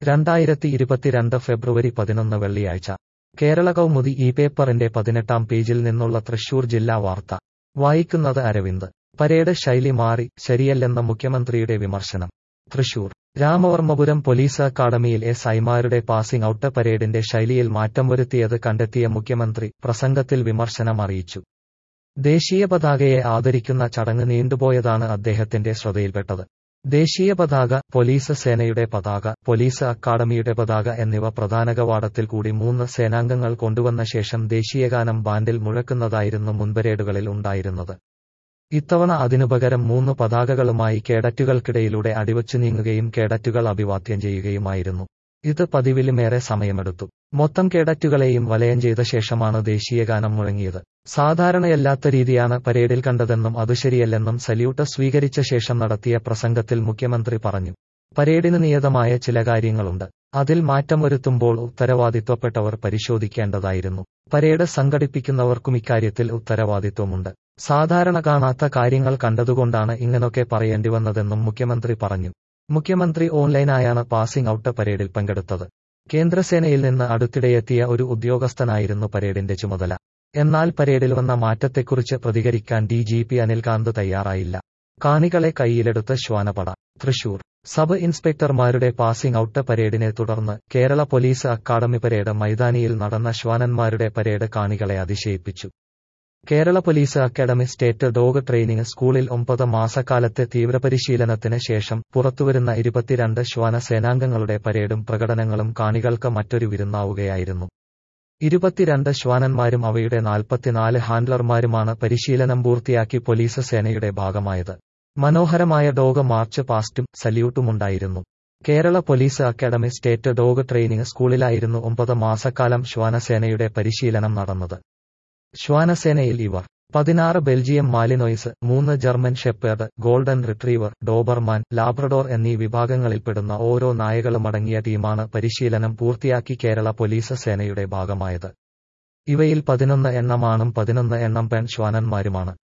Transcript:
രണ്ടായിരത്തി ഇരുപത്തിരണ്ട് ഫെബ്രുവരി പതിനൊന്ന് വെള്ളിയാഴ്ച കേരള കൗമുദി ഈ പേപ്പറിന്റെ പതിനെട്ടാം പേജിൽ നിന്നുള്ള തൃശൂർ ജില്ലാ വാർത്ത വായിക്കുന്നത് അരവിന്ദ് പരേഡ് ശൈലി മാറി ശരിയല്ലെന്ന മുഖ്യമന്ത്രിയുടെ വിമർശനം തൃശൂർ രാമവർമ്മപുരം പോലീസ് അക്കാദമിയിൽ എസ് ഐമാരുടെ പാസിംഗ് ഔട്ട് പരേഡിന്റെ ശൈലിയിൽ മാറ്റം വരുത്തിയത് കണ്ടെത്തിയ മുഖ്യമന്ത്രി പ്രസംഗത്തിൽ വിമർശനം അറിയിച്ചു ദേശീയ പതാകയെ ആദരിക്കുന്ന ചടങ്ങ് നീണ്ടുപോയതാണ് അദ്ദേഹത്തിന്റെ ശ്രദ്ധയിൽപ്പെട്ടത് ദേശീയ പതാക പോലീസ് സേനയുടെ പതാക പോലീസ് അക്കാദമിയുടെ പതാക എന്നിവ പ്രധാന കവാടത്തിൽ കൂടി മൂന്ന് സേനാംഗങ്ങൾ കൊണ്ടുവന്ന ശേഷം ദേശീയഗാനം ബാൻഡിൽ മുഴക്കുന്നതായിരുന്നു മുൻപരേഡുകളിൽ ഉണ്ടായിരുന്നത് ഇത്തവണ അതിനുപകരം മൂന്ന് പതാകകളുമായി കേഡറ്റുകൾക്കിടയിലൂടെ അടിവച്ചു നീങ്ങുകയും കേഡറ്റുകൾ അഭിവാദ്യം ചെയ്യുകയുമായിരുന്നു ഇത് പതിവിലുമേറെ സമയമെടുത്തു മൊത്തം കേഡറ്റുകളെയും വലയം ചെയ്ത ശേഷമാണ് ദേശീയഗാനം മുഴങ്ങിയത് സാധാരണയല്ലാത്ത രീതിയാണ് പരേഡിൽ കണ്ടതെന്നും അത് ശരിയല്ലെന്നും സല്യൂട്ട് സ്വീകരിച്ച ശേഷം നടത്തിയ പ്രസംഗത്തിൽ മുഖ്യമന്ത്രി പറഞ്ഞു പരേഡിന് നിയതമായ ചില കാര്യങ്ങളുണ്ട് അതിൽ മാറ്റം വരുത്തുമ്പോൾ ഉത്തരവാദിത്വപ്പെട്ടവർ പരിശോധിക്കേണ്ടതായിരുന്നു പരേഡ് സംഘടിപ്പിക്കുന്നവർക്കും ഇക്കാര്യത്തിൽ ഉത്തരവാദിത്വമുണ്ട് സാധാരണ കാണാത്ത കാര്യങ്ങൾ കണ്ടതുകൊണ്ടാണ് ഇങ്ങനൊക്കെ പറയേണ്ടി വന്നതെന്നും മുഖ്യമന്ത്രി പറഞ്ഞു മുഖ്യമന്ത്രി ഓൺലൈനായാണ് പാസിംഗ് ഔട്ട് പരേഡിൽ പങ്കെടുത്തത് കേന്ദ്രസേനയിൽ നിന്ന് അടുത്തിടെയെത്തിയ ഒരു ഉദ്യോഗസ്ഥനായിരുന്നു പരേഡിന്റെ ചുമതല എന്നാൽ പരേഡിൽ വന്ന മാറ്റത്തെക്കുറിച്ച് പ്രതികരിക്കാൻ ഡി ജി പി അനിൽകാന്ത് തയ്യാറായില്ല കാണികളെ കൈയിലെടുത്ത് ശ്വാനപട തൃശൂർ സബ് ഇൻസ്പെക്ടർമാരുടെ പാസിംഗ് ഔട്ട് പരേഡിനെ തുടർന്ന് കേരള പോലീസ് അക്കാദമി പരേഡ് മൈതാനിയിൽ നടന്ന ശ്വാനന്മാരുടെ പരേഡ് കാണികളെ അതിശയിപ്പിച്ചു Kerala police academy state dog training സ്കൂളിൽ ഒമ്പത് മാസക്കാലത്തെ തീവ്രപരിശീലനത്തിന് ശേഷം പുറത്തുവരുന്ന ഇരുപത്തിരണ്ട് ശ്വാന സേനാംഗങ്ങളുടെ പരേഡും പ്രകടനങ്ങളും കാണികൾക്ക് മറ്റൊരു വിരുന്നാവുകയായിരുന്നു ഇരുപത്തിരണ്ട് ശ്വാനന്മാരും അവയുടെ നാൽപ്പത്തിനാല് ഹാൻഡ്ലർമാരുമാണ് പരിശീലനം പൂർത്തിയാക്കി പോലീസ് സേനയുടെ ഭാഗമായത് മനോഹരമായ ഡോഗ് മാർച്ച് പാസ്റ്റും സല്യൂട്ടുമുണ്ടായിരുന്നു Kerala police academy state dog training സ്കൂളിലായിരുന്നു ഒമ്പത് മാസക്കാലം ശ്വാനസേനയുടെ പരിശീലനം നടന്നത് ശ്വാനസേനയിൽ ഇവർ പതിനാറ് ബെൽജിയം മാലിനോയ്സ് മൂന്ന് German shepherd golden retriever Doberman Labrador എന്നീ വിഭാഗങ്ങളിൽപ്പെടുന്ന ഓരോ നായകളുമടങ്ങിയ ടീമാണ് പരിശീലനം പൂർത്തിയാക്കി കേരള പോലീസ് സേനയുടെ ഭാഗമായത് ഇവയിൽ പതിനൊന്ന് എണ്ണമാണും പതിനൊന്ന് എണ്ണം പെൺ ശ്വാനന്മാരുമാണ്